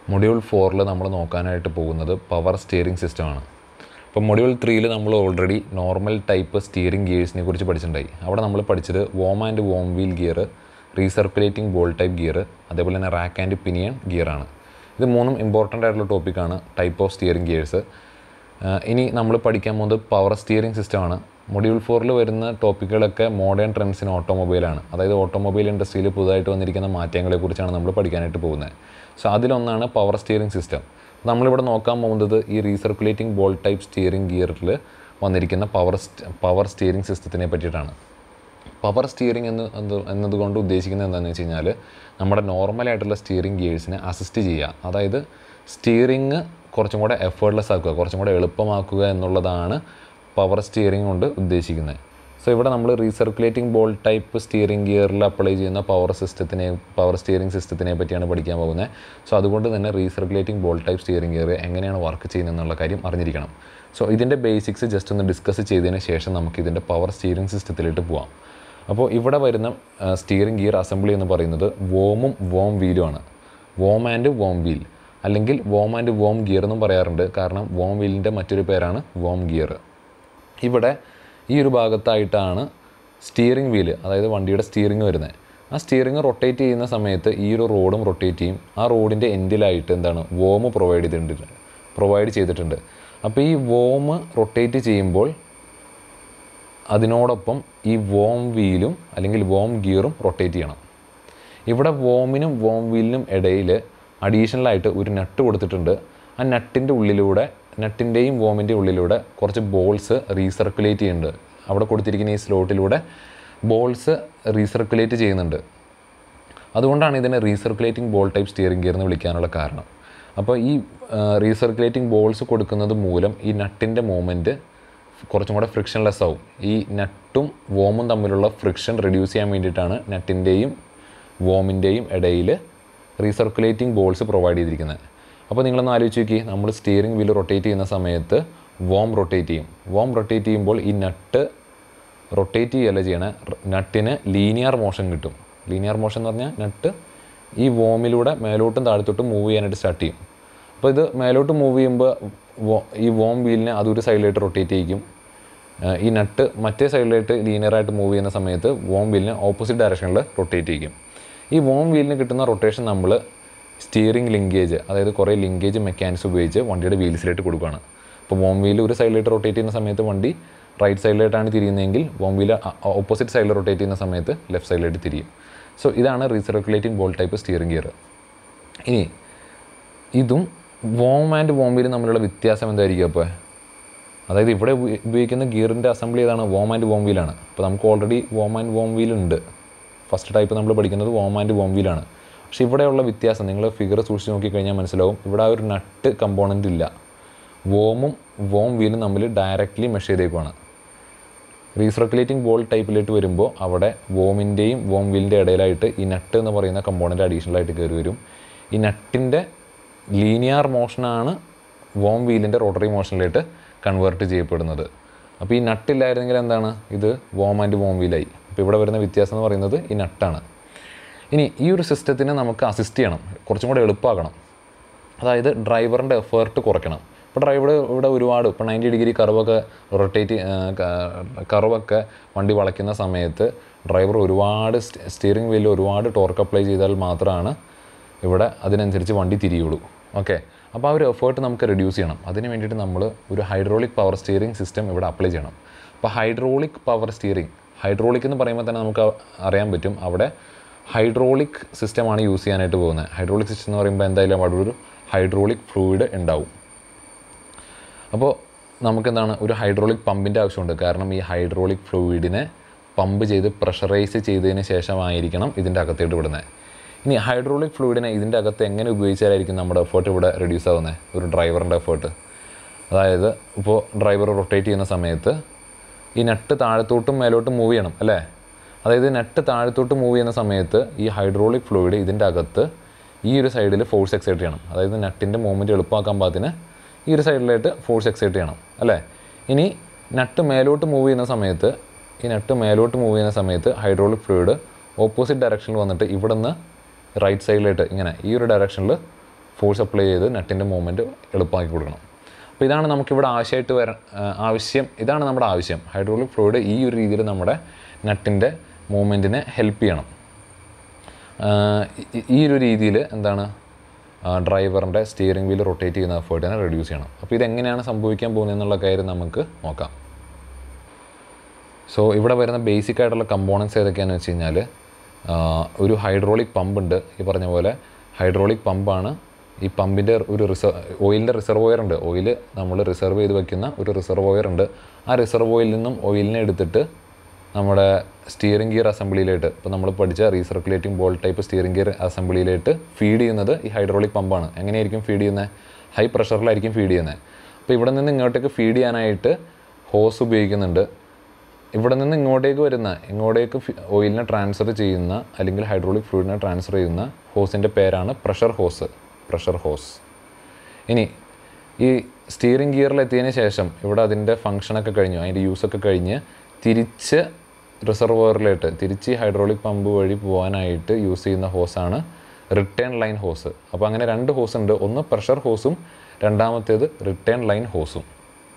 module ഫോറിൽ നമ്മൾ നോക്കാനായിട്ട് പോകുന്നത് പവർ സ്റ്റിയറിംഗ് സിസ്റ്റമാണ് അപ്പോൾ മൊഡ്യൂൾ ത്രീയിൽ നമ്മൾ ഓൾറെഡി നോർമൽ ടൈപ്പ് സ്റ്റിയറിംഗ് ഗിയേഴ്സിനെ കുറിച്ച് പഠിച്ചിട്ടുണ്ടായി അവിടെ നമ്മൾ പഠിച്ചത് worm and worm wheel gear recirculating ball type gear അതേപോലെ തന്നെ റാക്ക് ആൻഡ് പിനിയൻ ഗിയറാണ് ഇത് മൂന്നും ഇമ്പോർട്ടൻ്റ് ആയിട്ടുള്ള ടോപ്പിക്കാണ് ടൈപ്പ് ഓഫ് സ്റ്റിയറിംഗ് ഗിയേഴ്സ് ഇനി നമ്മൾ പഠിക്കാൻ പോകുന്നത് പവർ സ്റ്റിയറിംഗ് സിസ്റ്റമാണ് മൊഡ്യൂൾ ഫോറിൽ വരുന്ന ടോപ്പിക്കുകളൊക്കെ മോഡേൺ ട്രെൻഡ്സിന് ഓട്ടോമൊബൈലാണ് അതായത് ഓട്ടോമൊബൈൽ ഇൻഡസ്ട്രിയിൽ പുതുതായിട്ട് വന്നിരിക്കുന്ന മാറ്റങ്ങളെക്കുറിച്ചാണ് നമ്മൾ പഠിക്കാനായിട്ട് പോകുന്നത് സോ അതിലൊന്നാണ് പവർ സ്റ്റിയറിംഗ് സിസ്റ്റം നമ്മളിവിടെ നോക്കാൻ പോകുന്നത് ഈ റീസർക്കുലേറ്റിംഗ് ബോൾ ടൈപ്പ് സ്റ്റിയറിംഗ് ഗിയറിൽ വന്നിരിക്കുന്ന പവർ പവർ സ്റ്റിയറിംഗ് സിസ്റ്റത്തിനെ പറ്റിയിട്ടാണ് പവർ സ്റ്റിയറിംഗ് എന്ന് എന്ത് എന്നതുകൊണ്ട് ഉദ്ദേശിക്കുന്നത് എന്താണെന്ന് വെച്ച് കഴിഞ്ഞാൽ നമ്മുടെ നോർമലായിട്ടുള്ള സ്റ്റിയറിംഗ് ഗിയേഴ്സിനെ അസിസ്റ്റ് ചെയ്യുക അതായത് സ്റ്റിയറിംഗ് കുറച്ചും കൂടെ എഫേർട്ട്ലെസ് ആക്കുക കുറച്ചും കൂടെ എളുപ്പമാക്കുക എന്നുള്ളതാണ് പവർ സ്റ്റിയറിംഗ് കൊണ്ട് ഉദ്ദേശിക്കുന്നത് സോ ഇവിടെ നമ്മൾ റീസർക്കുലേറ്റിംഗ് ബോൾ ടൈപ്പ് സ്റ്റിയറിംഗ് ഗിയറിൽ അപ്ലൈ ചെയ്യുന്ന പവർ സിസ്റ്റത്തിനെ പവർ സ്റ്റിയറിംഗ് സിസ്റ്റത്തിനെ പറ്റിയാണ് പഠിക്കാൻ പോകുന്നത് സോ അതുകൊണ്ട് തന്നെ recirculating ball type steering gear എങ്ങനെയാണ് വർക്ക് ചെയ്യുന്നത് എന്നുള്ള കാര്യം അറിഞ്ഞിരിക്കണം സോ ഇതിൻ്റെ ബേസിക്സ് ജസ്റ്റ് ഒന്ന് ഡിസ്കസ് ചെയ്തതിന് ശേഷം നമുക്ക് ഇതിൻ്റെ പവർ സ്റ്റിയറിംഗ് സിസ്റ്റത്തിലേക്ക് പോവാം അപ്പോൾ ഇവിടെ വരുന്ന സ്റ്റിയറിംഗ് ഗിയർ അസംബ്ലി എന്ന് പറയുന്നത് വോമും warm വീലുമാണ് warm and worm wheel അല്ലെങ്കിൽ വോം ആൻഡ് വോം ഗിയർ എന്നും പറയാറുണ്ട് കാരണം വോം വീലിൻ്റെ മറ്റൊരു പേരാണ് വോം ഗിയർ ഇവിടെ ഈ ഒരു ഭാഗത്തായിട്ടാണ് സ്റ്റിയറിംഗ് വീല് അതായത് വണ്ടിയുടെ സ്റ്റിയറിംഗ് വരുന്നത് ആ സ്റ്റിയറിംഗ് റൊട്ടേറ്റ് ചെയ്യുന്ന സമയത്ത് ഈ ഒരു റോഡും റൊട്ടേറ്റ് ചെയ്യും ആ റോഡിൻ്റെ എൻഡിലായിട്ട് എന്താണ് വോം പ്രൊവൈഡ് ചെയ്തിട്ടുണ്ട് പ്രൊവൈഡ് ചെയ്തിട്ടുണ്ട് അപ്പോൾ ഈ വോം റൊട്ടേറ്റ് ചെയ്യുമ്പോൾ അതിനോടൊപ്പം ഈ വോം വീലും അല്ലെങ്കിൽ വോം ഗിയറും റൊട്ടേറ്റ് ചെയ്യണം ഇവിടെ വോമിനും വോം വീലിനും ഇടയിൽ അഡീഷണലായിട്ട് ഒരു നട്ട് കൊടുത്തിട്ടുണ്ട് ആ നട്ടിൻ്റെ ഉള്ളിലൂടെ നട്ടിൻ്റെയും വോമിൻ്റെ ഉള്ളിലൂടെ കുറച്ച് ബോൾസ് റീസർക്കുലേറ്റ് ചെയ്യുന്നുണ്ട് അവിടെ കൊടുത്തിരിക്കുന്ന ഈ സ്ലോട്ടിലൂടെ ബോൾസ് റീസർക്കുലേറ്റ് ചെയ്യുന്നുണ്ട് അതുകൊണ്ടാണ് ഇതിനെ recirculating ball type steering gear എന്ന് വിളിക്കാനുള്ള കാരണം അപ്പോൾ ഈ റീസർക്കുലേറ്റിംഗ് ബോൾസ് കൊടുക്കുന്നത് മൂലം ഈ നട്ടിൻ്റെ മൂവ്മെൻറ്റ് കുറച്ചും കൂടെ ഫ്രിക്ഷൻലെസ് ആവും ഈ നട്ടും വോമും തമ്മിലുള്ള ഫ്രിക്ഷൻ റെഡ്യൂസ് ചെയ്യാൻ വേണ്ടിയിട്ടാണ് നട്ടിൻ്റെയും വോമിൻ്റെയും ഇടയിൽ റീസർക്കുലേറ്റിംഗ് ബോൾസ് പ്രൊവൈഡ് ചെയ്തിരിക്കുന്നത് അപ്പോൾ നിങ്ങളൊന്ന് ആലോചിച്ച് നോക്കി നമ്മൾ സ്റ്റിയറിംഗ് വീൽ റൊട്ടേറ്റ് ചെയ്യുന്ന സമയത്ത് വോം റൊട്ടേറ്റ് ചെയ്യും വോം റൊട്ടേറ്റ് ചെയ്യുമ്പോൾ ഈ നട്ട് റൊട്ടേറ്റ് ചെയ്യല്ല ചെയ്യണേ നട്ടിന് ലീനിയർ മോഷൻ കിട്ടും ലീനിയർ മോഷൻ എന്ന് പറഞ്ഞാൽ നട്ട് ഈ വോമിലൂടെ മേലോട്ടും താഴത്തോട്ടും മൂവ് ചെയ്യാനായിട്ട് സ്റ്റാർട്ട് ചെയ്യും അപ്പോൾ ഇത് മേലോട്ട് മൂവ് ചെയ്യുമ്പോൾ ഈ വോം വീലിനെ അതൊരു സൈഡിലായിട്ട് റൊട്ടേറ്റ് ചെയ്യിക്കും ഈ നട്ട് മറ്റേ സൈഡിലായിട്ട് ലീനിയറായിട്ട് മൂവ് ചെയ്യുന്ന സമയത്ത് വോം വീലിനെ ഓപ്പോസിറ്റ് ഡയറക്ഷനിൽ റൊട്ടേറ്റ് ചെയ്യും ഈ വോം വീലിന് കിട്ടുന്ന റൊട്ടേഷൻ നമ്മൾ സ്റ്റിയറിംഗ് ലിങ്കേജ് അതായത് കുറേ ലിങ്കേജ് മെക്കാനിക്സ് ഉപയോഗിച്ച് വണ്ടിയുടെ വീൽസിലായിട്ട് കൊടുക്കുകയാണ് അപ്പോൾ വോം വീൽ ഒരു സൈഡിലായിട്ട് റൊട്ടേറ്റ് ചെയ്യുന്ന സമയത്ത് വണ്ടി റൈറ്റ് സൈഡിലായിട്ടാണ് തിരിയുന്നതെങ്കിൽ വോം വീൽ ഓപ്പോസിറ്റ് സൈഡിൽ റൊട്ടേറ്റ് ചെയ്യുന്ന സമയത്ത് ലെഫ്റ്റ് സൈഡിലായിട്ട് തിരിയും സോ ഇതാണ് recirculating ball type steering gear ഇനി ഇതും വോം ആൻഡ് വോം വീലും തമ്മിലുള്ള വ്യത്യാസം എന്തായിരിക്കും അപ്പോൾ അതായത് ഇവിടെ ഉപയോഗിക്കുന്ന ഗിയറിൻ്റെ അസംബ്ലി ഏതാണ് വോം ആൻഡ് വോം വീലാണ് അപ്പോൾ നമുക്ക് already worm and worm wheel ഉണ്ട് ഫസ്റ്റ് ടൈപ്പ് നമ്മൾ പഠിക്കുന്നത് വോം ആൻഡ് വോം വീലാണ് പക്ഷേ ഇവിടെയുള്ള വ്യത്യാസം നിങ്ങൾ ഫിഗർ സൂക്ഷിച്ച് നോക്കിക്കഴിഞ്ഞാൽ മനസ്സിലാവും ഇവിടെ ആ ഒരു നട്ട് കമ്പോണൻ്റ് ഇല്ല വോമും വോം വീലും തമ്മിൽ ഡയറക്റ്റ്ലി മെഷർ ചെയ്തേക്കുവാണ് റീസർക്കുലേറ്റിംഗ് ബോൾ ടൈപ്പിലേക്ക് വരുമ്പോൾ അവിടെ വോമിൻ്റെയും വോം വീലിൻ്റെ ഇടയിലായിട്ട് ഈ നട്ട് എന്ന് പറയുന്ന കമ്പോണൻ്റ് അഡീഷണൽ ആയിട്ട് കയറി വരും ഈ നട്ടിൻ്റെ ലീനിയർ മോഷനാണ് വോം വീലിൻ്റെ റോട്ടറി മോഷനിലായിട്ട് കൺവേർട്ട് ചെയ്യപ്പെടുന്നത് അപ്പോൾ ഈ നട്ടില്ലായിരുന്നെങ്കിൽ എന്താണ് ഇത് വോം ആൻഡ് വോം വീലായി അപ്പോൾ ഇവിടെ വരുന്ന വ്യത്യാസം എന്ന് പറയുന്നത് ഈ നട്ടാണ് ഇനി ഈ ഒരു സിസ്റ്റത്തിന് നമുക്ക് അസിസ്റ്റ് ചെയ്യണം കുറച്ചും കൂടെ എളുപ്പമാക്കണം അതായത് ഡ്രൈവറിൻ്റെ എഫേർട്ട് കുറയ്ക്കണം ഇപ്പോൾ ഡ്രൈവർ ഇവിടെ ഒരുപാട് ഇപ്പോൾ നയൻറ്റി ഡിഗ്രി കർവൊക്കെ റൊട്ടേറ്റ് കർവൊക്കെ വണ്ടി വളയ്ക്കുന്ന സമയത്ത് ഡ്രൈവർ ഒരുപാട് സ്റ്റിയറിംഗ് വീലിൽ ഒരുപാട് ടോർക്ക് അപ്ലൈ ചെയ്താൽ മാത്രമാണ് ഇവിടെ അതിനനുസരിച്ച് വണ്ടി തിരിയുള്ളൂ ഓക്കെ അപ്പോൾ ആ ഒരു എഫേർട്ട് നമുക്ക് റെഡ്യൂസ് ചെയ്യണം അതിന് വേണ്ടിയിട്ട് നമ്മൾ ഒരു ഹൈഡ്രോളിക് പവർ സ്റ്റിയറിംഗ് സിസ്റ്റം ഇവിടെ അപ്ലൈ ചെയ്യണം അപ്പോൾ ഹൈഡ്രോളിക് പവർ സ്റ്റിയറിംഗ് ഹൈഡ്രോളിക് എന്ന് പറയുമ്പോൾ തന്നെ നമുക്ക് അറിയാൻ പറ്റും അവിടെ ഹൈഡ്രോളിക് സിസ്റ്റമാണ് യൂസ് ചെയ്യാനായിട്ട് പോകുന്നത് ഹൈഡ്രോളിക് സിസ്റ്റം എന്ന് പറയുമ്പോൾ എന്തായാലും അവിടെ ഒരു ഹൈഡ്രോളിക് ഫ്ലൂയിഡ് ഉണ്ടാവും അപ്പോൾ നമുക്കെന്താണ് ഒരു ഹൈഡ്രോളിക് പമ്പിൻ്റെ ആവശ്യമുണ്ട് കാരണം ഈ ഹൈഡ്രോളിക് ഫ്ലൂയിഡിനെ പമ്പ് ചെയ്ത് പ്രഷറൈസ് ചെയ്തതിന് ശേഷമായിരിക്കണം ഇതിൻ്റെ അകത്തേട്ട് വിടുന്നത് ഇനി ഹൈഡ്രോളിക് ഫ്ലൂയിഡിനെ ഇതിൻ്റെ അകത്ത് എങ്ങനെ ഉപയോഗിച്ചാലായിരിക്കും നമ്മുടെ എഫേർട്ട് ഇവിടെ റെഡ്യൂസ് ആവുന്നത് ഒരു ഡ്രൈവറിൻ്റെ എഫേർട്ട് അതായത് ഇപ്പോൾ ഡ്രൈവർ റൊട്ടേറ്റ് ചെയ്യുന്ന സമയത്ത് ഈ നട്ട് താഴത്തോട്ടും മേലോട്ടും മൂവ് ചെയ്യണം അല്ലേ അതായത് നട്ട് താഴത്തോട്ട് മൂവ് ചെയ്യുന്ന സമയത്ത് ഈ ഹൈഡ്രോളിക് ഫ്ലൂയിഡ് ഇതിൻ്റെ അകത്ത് ഈ ഒരു സൈഡിൽ ഫോഴ്സ് എക്സൈറ്റ് ചെയ്യണം അതായത് നട്ടിൻ്റെ മൂവ്മെൻറ്റ് എളുപ്പമാക്കാൻ പാകത്തിന് ഈ ഒരു സൈഡിലായിട്ട് ഫോഴ്സ് എക്സൈറ്റ് ചെയ്യണം അല്ലേ ഇനി നട്ട് മേലോട്ട് മൂവ് ചെയ്യുന്ന സമയത്ത് ഈ നട്ട് മേലോട്ട് മൂവ് ചെയ്യുന്ന സമയത്ത് ഹൈഡ്രോളിക് ഫ്ലൂയിഡ് ഓപ്പോസിറ്റ് ഡയറക്ഷനിൽ വന്നിട്ട് ഇവിടെ നിന്ന് റൈറ്റ് സൈഡിലായിട്ട് ഇങ്ങനെ ഈ ഒരു ഡയറക്ഷനിൽ ഫോഴ്സ് അപ്ലൈ ചെയ്ത് നട്ടിൻ്റെ മൂവ്മെൻറ്റ് എളുപ്പമാക്കി കൊടുക്കണം അപ്പോൾ ഇതാണ് നമുക്കിവിടെ ആവശ്യമായിട്ട് വര ആ, ആവശ്യം ഇതാണ് നമ്മുടെ ആവശ്യം ഹൈഡ്രോളിക് ഫ്ലൂയിഡ് ഈ ഒരു രീതിയിൽ നമ്മുടെ നട്ടിൻ്റെ മൂവ്മെൻറ്റിനെ ഹെൽപ്പ് ചെയ്യണം ആ, ഈ- ഈ ഒരു രീതിയിൽ എന്താണ് ഡ്രൈവറിൻ്റെ സ്റ്റിയറിംഗ് വീൽ റൊട്ടേറ്റ് ചെയ്യുന്ന എഫേർട്ടിനെ റെഡ്യൂസ് ചെയ്യണം അപ്പോൾ ഇതെങ്ങനെയാണ് സംഭവിക്കാൻ പോകുന്നത് എന്നുള്ള കാര്യം നമുക്ക് നോക്കാം സോ ഇവിടെ വരുന്ന ബേസിക് ആയിട്ടുള്ള കമ്പോണൻസ് ഏതൊക്കെയാണെന്ന് വെച്ച് കഴിഞ്ഞാൽ ഒരു ഹൈഡ്രോളിക് പമ്പ് ഉണ്ട് ഈ പറഞ്ഞ പോലെ ഹൈഡ്രോളിക് പമ്പാണ് ഈ പമ്പിൻ്റെ ഒരു റിസർവ് ഓയിലിൻ്റെ റിസർവോയർ ഉണ്ട് ഓയിൽ നമ്മൾ റിസർവ് ചെയ്ത് വെക്കുന്ന ഒരു റിസർവോയർ ഉണ്ട് ആ റിസർവോയിൽ നിന്നും ഓയിലിനെ എടുത്തിട്ട് നമ്മുടെ സ്റ്റിയറിംഗ് ഗിയർ അസംബ്ലിയിലായിട്ട് ഇപ്പോൾ നമ്മൾ പഠിച്ച recirculating ball type steering gear അസംബ്ലിയിലായിട്ട് ഫീഡ് ചെയ്യുന്നത് ഈ ഹൈഡ്രോളിക് പമ്പാണ് എങ്ങനെയായിരിക്കും ഫീഡ് ചെയ്യുന്നത് ഹൈ പ്രഷറിലായിരിക്കും ഫീഡ് ചെയ്യുന്നത് അപ്പോൾ ഇവിടെ നിന്ന് ഇങ്ങോട്ടേക്ക് ഫീഡ് ചെയ്യാനായിട്ട് ഹോസ് ഉപയോഗിക്കുന്നുണ്ട് ഇവിടെ നിന്ന് ഇങ്ങോട്ടേക്ക് വരുന്ന ഇങ്ങോട്ടേക്ക് ഫി- ഓയിലിനെ ട്രാൻസ്ഫർ ചെയ്യുന്ന അല്ലെങ്കിൽ ഹൈഡ്രോളിക് ഫ്ലൂയിഡിനെ ട്രാൻസ്ഫർ ചെയ്യുന്ന ഹോസിൻ്റെ പേരാണ് പ്രഷർ ഹോസ് പ്രഷർ ഹോസ് ഇനി ഈ സ്റ്റിയറിംഗ് ഗിയറിൽ എത്തിയതിന് ശേഷം ഇവിടെ അതിൻ്റെ ഫങ്ഷനൊക്കെ കഴിഞ്ഞു അതിൻ്റെ യൂസൊക്കെ കഴിഞ്ഞ് തിരിച്ച് റിസർവോയറിലായിട്ട് തിരിച്ച് ഈ ഹൈഡ്രോളിക് പമ്പ് വഴി പോകാനായിട്ട് യൂസ് ചെയ്യുന്ന ഹോസാണ് റിട്ടേൺ ലൈൻ ഹോസ് അപ്പോൾ അങ്ങനെ രണ്ട് ഹോസ് ഉണ്ട് ഒന്ന് പ്രഷർ ഹോസും രണ്ടാമത്തേത് റിട്ടേൺ ലൈൻ ഹോസും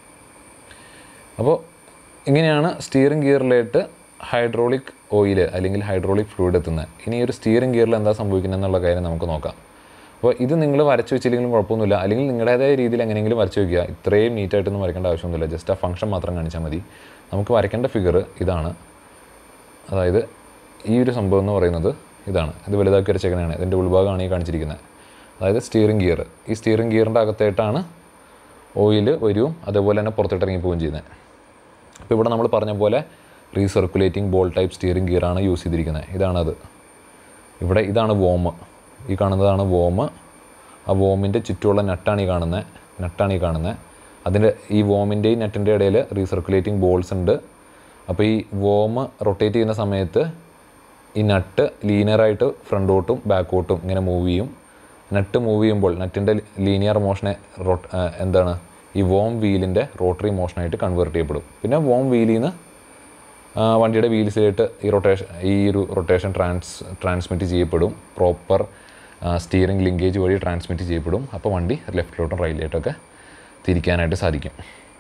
അപ്പോൾ ഇങ്ങനെയാണ് സ്റ്റിയറിംഗ് ഗിയറിലായിട്ട് ഹൈഡ്രോളിക് ഓയിൽ അല്ലെങ്കിൽ ഹൈഡ്രോളിക് ഫ്ലൂയിഡ് എത്തുന്നത് ഇനി ഈ ഒരു സ്റ്റിയറിംഗ് ഗിയറിൽ എന്താ സംഭവിക്കുന്നത് എന്നുള്ള കാര്യം നമുക്ക് നോക്കാം അപ്പോൾ ഇത് നിങ്ങൾ വരച്ച് വെച്ചില്ലെങ്കിലും കുഴപ്പമൊന്നുമില്ല അല്ലെങ്കിൽ നിങ്ങളുടേതായ രീതിയിൽ എങ്ങനെയെങ്കിലും വരച്ച് വയ്ക്കുക ഇത്രയും നീറ്റായിട്ടൊന്നും വരയ്ക്കേണ്ട ആവശ്യമൊന്നുമില്ല ജസ്റ്റ് ആ ഫംഗ്ഷൻ മാത്രം കാണിച്ചാൽ മതി നമുക്ക് വരയ്ക്കേണ്ട ഫിഗർ ഇതാണ് അതായത് ഈ ഒരു സംഭവം എന്ന് പറയുന്നത് ഇതാണ് ഇത് വലുതാക്കി വരച്ചേക്കണതാണ് ഇതിൻ്റെ ഉൾഭാഗമാണ് ഈ കാണിച്ചിരിക്കുന്നത് അതായത് സ്റ്റിയറിംഗ് ഗിയർ ഈ സ്റ്റിയറിംഗ് ഗിയറിൻ്റെ അകത്തായിട്ടാണ് ഓയിൽ വരും അതേപോലെ തന്നെ പുറത്തോട്ട് ഇറങ്ങി പോവുകയും ചെയ്യുന്നത് അപ്പോൾ ഇവിടെ നമ്മൾ പറഞ്ഞ പോലെ റീസർക്കുലേറ്റിംഗ് ബോൾ ടൈപ്പ് സ്റ്റിയറിംഗ് ഗിയറാണ് യൂസ് ചെയ്തിരിക്കുന്നത് ഇതാണത് ഇവിടെ ഇതാണ് വോം ഈ കാണുന്നതാണ് വോം ആ വോമിൻ്റെ ചുറ്റുമുള്ള നട്ടാണ് ഈ കാണുന്നത് നട്ടാണ് ഈ കാണുന്നത് അതിൻ്റെ ഈ വോമിൻ്റെയും നെറ്റിൻ്റെ ഇടയിൽ റീസർക്കുലേറ്റിംഗ് ബോൾസ് ഉണ്ട് അപ്പോൾ ഈ വോം റൊട്ടേറ്റ് ചെയ്യുന്ന സമയത്ത് ഈ നട്ട് ലീനിയറായിട്ട് ഫ്രണ്ടോട്ടും ബാക്കോട്ടും ഇങ്ങനെ മൂവ് ചെയ്യും നട്ട് മൂവ് ചെയ്യുമ്പോൾ നട്ടിൻ്റെ ലീനിയർ മോഷനെ റൊട്ട് എന്താണ് ഈ വോം വീലിൻ്റെ റോട്ടറി മോഷനായിട്ട് കൺവേർട്ട് ചെയ്യപ്പെടും പിന്നെ വോം വീലിൽ നിന്ന് ആ, വണ്ടിയുടെ വീൽസിലായിട്ട് ഈ റൊട്ടേഷൻ ഈ ഒരു റൊട്ടേഷൻ ട്രാൻസ് ട്രാൻസ്മിറ്റ് ചെയ്യപ്പെടും പ്രോപ്പർ സ്റ്റിയറിംഗ് ലിങ്കേജ് വഴി ട്രാൻസ്മിറ്റ് ചെയ്യപ്പെടും അപ്പോൾ വണ്ടി ലെഫ്റ്റിലോട്ടും റൈറ്റിലോട്ടൊക്കെ തിരിക്കാനായിട്ട് സാധിക്കും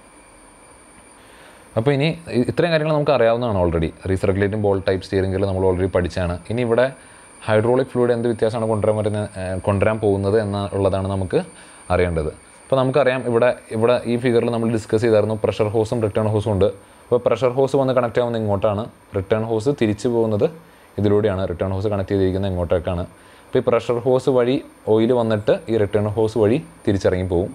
അപ്പോൾ ഇനി ഇ- ഇത്രയും കാര്യങ്ങൾ നമുക്ക് അറിയാവുന്നതാണ് ഓൾറെഡി റീസർക്കുലേറ്റിംഗ് ബോൾ ടൈപ്പ് സ്റ്റിയറിംഗിൽ നമ്മൾ ഓൾറെഡി പഠിച്ചാണ് ഇനി ഇവിടെ ഹൈഡ്രോളിക് ഫ്ലൂയിഡ് എന്ത് വ്യത്യാസമാണ് കൊണ്ടുവരാൻ പറ്റുന്ന ഏഹ് കൊണ്ടുവരാൻ പോകുന്നത് എന്നുള്ളതാണ് നമുക്ക് അറിയേണ്ടത് അപ്പോൾ നമുക്കറിയാം ഇവിടെ ഇവിടെ ഈ ഫിഗറിൽ നമ്മൾ ഡിസ്കസ് ചെയ്തായിരുന്നു പ്രഷർ ഹോസും റിട്ടേൺ ഹോസും ഉണ്ട് അപ്പോൾ പ്രഷർ ഹോസ് വന്ന് കണക്ട് ആവുന്നത് ഇങ്ങോട്ടാണ് റിട്ടേൺ ഹോസ് തിരിച്ചു പോകുന്നത് ഇതിലൂടെയാണ് റിട്ടേൺ ഹോസ് കണക്ട് ചെയ്തിരിക്കുന്നത് ഇങ്ങോട്ടേക്കാണ് അപ്പോൾ ഈ പ്രഷർ ഹോസ് വഴി ഓയിൽ വന്നിട്ട് ഈ റിട്ടേൺ ഹോസ് വഴി തിരിച്ചിറങ്ങി പോകും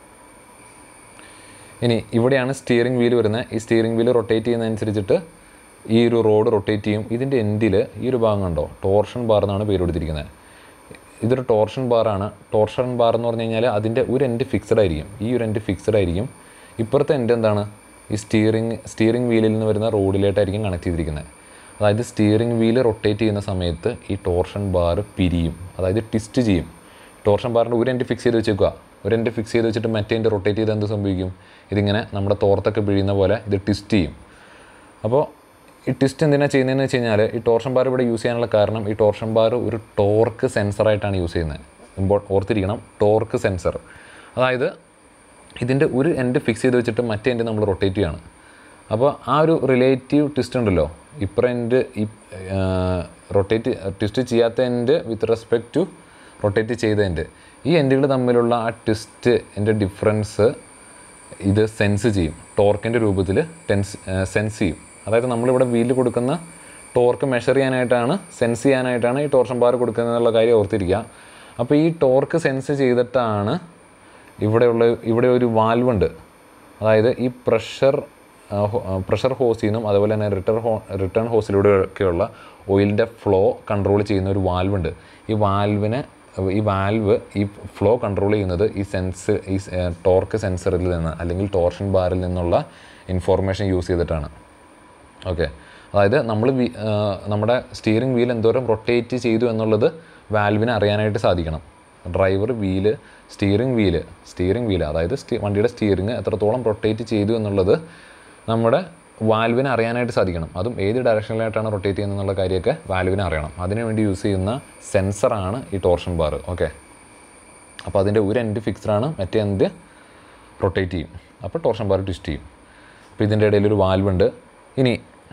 ഇനി ഇവിടെയാണ് സ്റ്റിയറിംഗ് വീൽ വരുന്നത് ഈ സ്റ്റിയറിംഗ് വീൽ റൊട്ടേറ്റ് ചെയ്യുന്നതനുസരിച്ചിട്ട് ഈ ഒരു റോഡ് റൊട്ടേറ്റ് ചെയ്യും ഇതിൻ്റെ എൻഡിൽ ഈ ഒരു ഭാഗം കണ്ടോ ടോർഷൻ ബാർ എന്നാണ് പേര് കൊടുത്തിരിക്കുന്നത് ഇതൊരു ടോർഷൻ ബാറാണ് ടോർഷൻ ബാർ എന്ന് പറഞ്ഞു കഴിഞ്ഞാൽ അതിൻ്റെ ഒരു എൻഡ് ഫിക്സഡ് ആയിരിക്കും ഈ ഒരു എൻഡ് ഫിക്സഡ് ആയിരിക്കും ഇപ്പുറത്തെ എൻഡ് എന്താണ് ഈ സ്റ്റിയറിംഗ് സ്റ്റിയറിംഗ് വീലിൽ നിന്ന് വരുന്ന റോഡിലായിട്ടായിരിക്കും കണക്ട് ചെയ്തിരിക്കുന്നത് അതായത് സ്റ്റിയറിംഗ് വീല് റൊട്ടേറ്റ് ചെയ്യുന്ന സമയത്ത് ഈ ടോർഷൻ ബാർ പിരിയും അതായത് ട്വിസ്റ്റ് ചെയ്യും ടോർഷൻ ബാറിൻ്റെ ഒരു എൻഡ് ഫിക്സ് ചെയ്ത് വെച്ചേക്കുക ഒരു എൻഡ് ഫിക്സ് ചെയ്ത് വെച്ചിട്ട് മറ്റേ എൻഡ് റൊട്ടേറ്റ് ചെയ്ത് എന്ത് സംഭവിക്കും ഇതിങ്ങനെ നമ്മുടെ തോർത്തൊക്കെ പിഴിയുന്ന പോലെ ഇത് ട്വിസ്റ്റ് ചെയ്യും അപ്പോൾ ഈ ട്വിസ്റ്റ് എന്തിനാണ് ചെയ്യുന്നതെന്ന് വെച്ച് കഴിഞ്ഞാൽ ഈ ടോർഷൻ ബാർ ഇവിടെ യൂസ് ചെയ്യാനുള്ള കാരണം ഈ ടോർഷൻ ബാർ ഒരു ടോർക്ക് സെൻസറായിട്ടാണ് യൂസ് ചെയ്യുന്നത് ഇമ്പോ ഓർത്തിരിക്കണം ടോർക്ക് സെൻസർ അതായത് ഇതിൻ്റെ ഒരു എൻഡ് ഫിക്സ് ചെയ്ത് വെച്ചിട്ട് മറ്റേ എൻഡ് നമ്മൾ റൊട്ടേറ്റ് ചെയ്യാണ് അപ്പോൾ ആ ഒരു റിലേറ്റീവ് ട്വിസ്റ്റ് ഉണ്ടല്ലോ ഇപ്പുറം എൻഡ് ഈ റൊട്ടേറ്റ് ട്വിസ്റ്റ് ചെയ്യാത്ത end with respect to rotate ചെയ്ത എൻഡ് ഈ എൻഡുകൾ തമ്മിലുള്ള ആ ട്വിസ്റ്റ് എൻ്റെ ഡിഫറൻസ് ഇത് സെൻസ് ചെയ്യും ടോർക്കിൻ്റെ രൂപത്തിൽ ടെൻസ് സെൻസ് ചെയ്യും അതായത് നമ്മളിവിടെ വീലിൽ കൊടുക്കുന്ന ടോർക്ക് മെഷർ ചെയ്യാനായിട്ടാണ് സെൻസ് ചെയ്യാനായിട്ടാണ് ഈ ടോർഷൻ ബാർ കൊടുക്കുന്നത് എന്നുള്ള കാര്യം ഓർത്തിരിക്കുക അപ്പോൾ ഈ ടോർക്ക് സെൻസ് ചെയ്തിട്ടാണ് ഇവിടെയുള്ള ഇവിടെ ഒരു വാൽവ് ഉണ്ട് അതായത് ഈ പ്രഷർ പ്രഷർ ഹോസിൽ നിന്നും അതുപോലെ തന്നെ റിട്ടേൺ ഹോ റിട്ടേൺ ഹോസിലൂടെ ഒക്കെയുള്ള ഓയിലിൻ്റെ ഫ്ലോ കൺട്രോൾ ചെയ്യുന്ന ഒരു വാൽവ് ഉണ്ട് ഈ വാൽവിനെ ഈ വാൽവ് ഈ ഫ്ലോ കൺട്രോൾ ചെയ്യുന്നത് ഈ സെൻസ് ഈ ടോർക്ക് സെൻസറിൽ നിന്ന് അല്ലെങ്കിൽ ടോർഷൻ ബാറിൽ നിന്നുള്ള ഇൻഫോർമേഷൻ യൂസ് ചെയ്തിട്ടാണ് ഓക്കെ അതായത് നമ്മൾ നമ്മുടെ സ്റ്റിയറിംഗ് വീൽ എന്തോരം റൊട്ടേറ്റ് ചെയ്തു എന്നുള്ളത് വാൽവിനെ അറിയാനായിട്ട് സാധിക്കണം driver wheel steering wheel steering wheel അതായത് സ്റ്റീ വണ്ടിയുടെ സ്റ്റിയറിംഗ് എത്രത്തോളം റൊട്ടേറ്റ് ചെയ്തു എന്നുള്ളത് നമ്മുടെ വാൽവിനെ അറിയാനായിട്ട് സാധിക്കണം അതും ഏത് ഡയറക്ഷനിലായിട്ടാണ് റൊട്ടേറ്റ് ചെയ്യുന്നത് എന്നുള്ള കാര്യമൊക്കെ വാൽവിനെ അറിയണം അതിനുവേണ്ടി യൂസ് ചെയ്യുന്ന സെൻസറാണ് ഈ ടോർഷൻ ബാർ ഓക്കെ അപ്പോൾ അതിൻ്റെ ഒരു എൻഡ് ഫിക്സ്ഡ് ആണ് മറ്റേ എൻഡ് റൊട്ടേറ്റ് ചെയ്യും അപ്പോൾ ടോർഷൻ ബാർ ട്വിസ്റ്റ് ചെയ്യും അപ്പോൾ ഇതിൻ്റെ ഇടയിൽ ഒരു വാൽവ് ഉണ്ട് ഇനി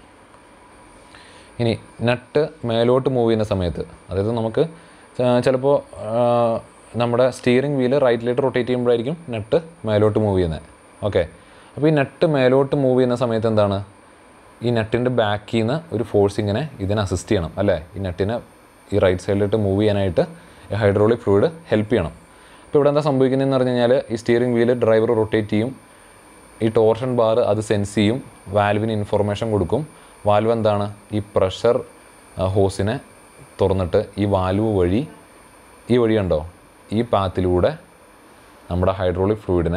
ഇനി നട്ട് മേലോട്ട് മൂവ് ചെയ്യുന്ന സമയത്ത് അതായത് നമുക്ക് ചിലപ്പോൾ നമ്മുടെ സ്റ്റിയറിംഗ് വീല് റൈറ്റിലേക്ക് റൊട്ടേറ്റ് ചെയ്യുമ്പോഴായിരിക്കും നട്ട് മേലോട്ട് മൂവ് ചെയ്യുന്നത് ഓക്കെ അപ്പോൾ ഈ നട്ട് മേലോട്ട് മൂവ് ചെയ്യുന്ന സമയത്ത് എന്താണ് ഈ നട്ടിൻ്റെ ബാക്കിൽ നിന്ന് ഒരു ഫോഴ്സ് ഇങ്ങനെ ഇതിനെ അസിസ്റ്റ് ചെയ്യണം അല്ലേ ഈ നട്ടിനെ ഈ റൈറ്റ് സൈഡിലോട്ട് മൂവ് ചെയ്യാനായിട്ട് ഈ ഹൈഡ്രോളിക് ഫ്ലൂയിഡ് ഹെൽപ്പ് ചെയ്യണം അപ്പോൾ ഇവിടെ എന്താ സംഭവിക്കുന്നതെന്ന് പറഞ്ഞു കഴിഞ്ഞാൽ ഈ സ്റ്റിയറിംഗ് വീല് ഡ്രൈവർ റൊട്ടേറ്റ് ചെയ്യും ഈ ടോർഷൻ ബാർ അത് സെൻസ് ചെയ്യും വാൽവിന് ഇൻഫർമേഷൻ കൊടുക്കും വാൽവ് എന്താണ് ഈ പ്രഷർ ഹോസിനെ തുറന്നിട്ട് ഈ വാൽവ് വഴി ഈ വഴി ഉണ്ടോ ഈ പാത്തിലൂടെ നമ്മുടെ ഹൈഡ്രോളിക് ഫ്ലൂയിഡിനെ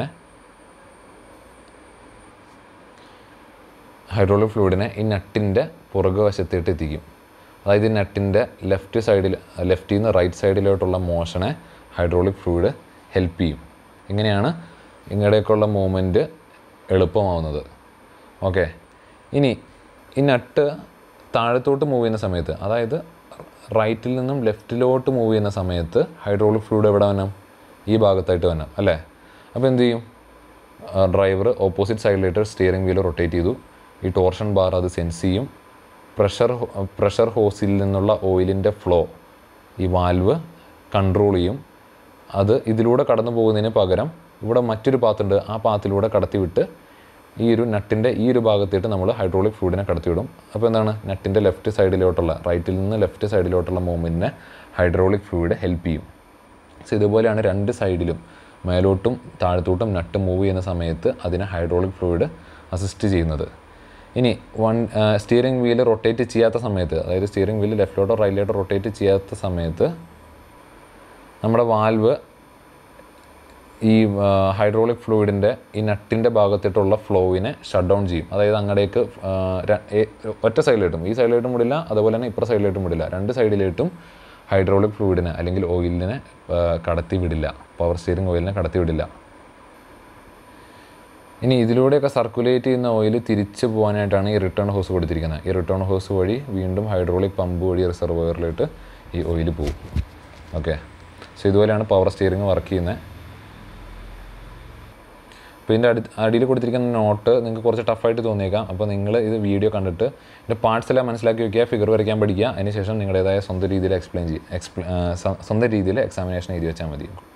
ഹൈഡ്രോളിക് ഫ്ലൂയിഡിനെ ഈ നട്ടിൻ്റെ പുറകു വശത്തേട്ട് എത്തിക്കും അതായത് ഈ നട്ടിൻ്റെ ലെഫ്റ്റ് സൈഡിൽ ലെഫ്റ്റിൽ നിന്ന് റൈറ്റ് സൈഡിലോട്ടുള്ള മോഷനെ ഹൈഡ്രോളിക് ഫ്ലൂയിഡ് ഹെൽപ്പ് ചെയ്യും ഇങ്ങനെയാണ് ഇങ്ങടേക്കുള്ള മൂവ്മെൻറ്റ് എളുപ്പമാവുന്നത് ഓക്കെ ഇനി ഈ നട്ട് താഴത്തോട്ട് മൂവ് ചെയ്യുന്ന സമയത്ത് അതായത് റൈറ്റിൽ നിന്നും ലെഫ്റ്റിലോട്ട് മൂവ് ചെയ്യുന്ന സമയത്ത് ഹൈഡ്രോളിക് ഫ്ലൂയിഡ് എവിടെ വരണം ഈ ഭാഗത്തായിട്ട് വരണം അല്ലേ അപ്പോൾ എന്ത് ചെയ്യും ഡ്രൈവർ ഓപ്പോസിറ്റ് സൈഡിലായിട്ട് സ്റ്റിയറിംഗ് വീൽ റൊട്ടേറ്റ് ചെയ്തു ഈ ടോർഷൻ ബാർ അത് സെൻസ് ചെയ്യും പ്രഷർ പ്രഷർ ഹോസിൽ നിന്നുള്ള ഓയിലിൻ്റെ ഫ്ലോ ഈ വാൽവ് കൺട്രോൾ ചെയ്യും അത് ഇതിലൂടെ കടന്നു പോകുന്നതിന് പകരം ഇവിടെ മറ്റൊരു പാത്തുണ്ട് ആ പാത്തിലൂടെ കടത്തിവിട്ട് ഈ ഒരു നട്ടിൻ്റെ ഈ ഒരു ഭാഗത്തേട്ട് നമ്മൾ ഹൈഡ്രോളിക് ഫ്ലൂയിഡിനെ കടത്തിവിടും അപ്പോൾ എന്താണ് നട്ടിൻ്റെ ലെഫ്റ്റ് സൈഡിലോട്ടുള്ള റൈറ്റിൽ നിന്ന് ലെഫ്റ്റ് സൈഡിലോട്ടുള്ള മൂവ്മെൻറ്റിനെ ഹൈഡ്രോളിക് ഫ്ലൂയിഡ് ഹെൽപ്പ് ചെയ്യും സോ ഇതുപോലെയാണ് രണ്ട് സൈഡിലും മേലോട്ടും താഴത്തോട്ടും നട്ട് മൂവ് ചെയ്യുന്ന സമയത്ത് അതിനെ ഹൈഡ്രോളിക് ഫ്ലൂയിഡ് അസിസ്റ്റ് ചെയ്യുന്നത് ഇനി വൺ സ്റ്റിയറിംഗ് വീല് റൊട്ടേറ്റ് ചെയ്യാത്ത സമയത്ത് അതായത് സ്റ്റിയറിംഗ് വീല് ലെഫ്റ്റിലോട്ടോ റൈറ്റിലോട്ടോ റൊട്ടേറ്റ് ചെയ്യാത്ത സമയത്ത് നമ്മുടെ വാൽവ് ഈ ഹൈഡ്രോളിക് ഫ്ലൂയിഡിൻ്റെ ഈ നട്ടിൻ്റെ ഭാഗത്തിട്ടുള്ള ഫ്ലോവിനെ ഷട്ട് ഡൗൺ ചെയ്യും അതായത് അങ്ങടേക്ക് ആ, ര- ഏ- ഒറ്റ സൈഡിലേട്ടും ഈ സൈഡിലേട്ടും വിടില്ല അതുപോലെ തന്നെ ഇപ്പുറ സൈഡിലേട്ടും വിടില്ല രണ്ട് സൈഡിലേട്ടും ഹൈഡ്രോളിക് ഫ്ലൂയിഡിനെ അല്ലെങ്കിൽ ഓയിലിനെ ആ, കടത്തി വിടില്ല പവർ സ്റ്റിയറിംഗ് ഓയിലിനെ കടത്തി വിടില്ല ഇനി ഇതിലൂടെയൊക്കെ സർക്കുലേറ്റ് ചെയ്യുന്ന ഓയിൽ തിരിച്ചു പോകാനായിട്ടാണ് ഈ റിട്ടേൺ ഹോസ് കൊടുത്തിരിക്കുന്നത് ഈ റിട്ടേൺ ഹോസ് വഴി വീണ്ടും ഹൈഡ്രോളിക് പമ്പ് വഴി റിസർവോയറിലോട്ട് ഈ ഓയിൽ പോകും ഓക്കെ സോ ഇതുപോലെയാണ് പവർ സ്റ്റിയറിംഗ് വർക്ക് ചെയ്യുന്നത് അപ്പോൾ ഇതിൻ്റെ അടി അടിയിൽ കൊടുത്തിരിക്കുന്ന നോട്ട് നിങ്ങൾക്ക് കുറച്ച് ടഫായിട്ട് തോന്നിയേക്കാം അപ്പോൾ നിങ്ങൾ ഇത് വീഡിയോ കണ്ടിട്ട് ഇതിൻ്റെ പാർട്സ് എല്ലാം മനസ്സിലാക്കി വെക്കുക ഫിഗർ വരയ്ക്കാൻ പഠിക്കുക അതിനുശേഷം നിങ്ങളുടേതായ സ്വന്തം രീതിയിൽ എക്സ്പ്ലെയിൻ ചെയ്യുക എക്സ്പ്ലെ സ്വന്തം രീതിയിൽ എക്സാമിനേഷൻ എഴുതി വെച്ചാൽ മതി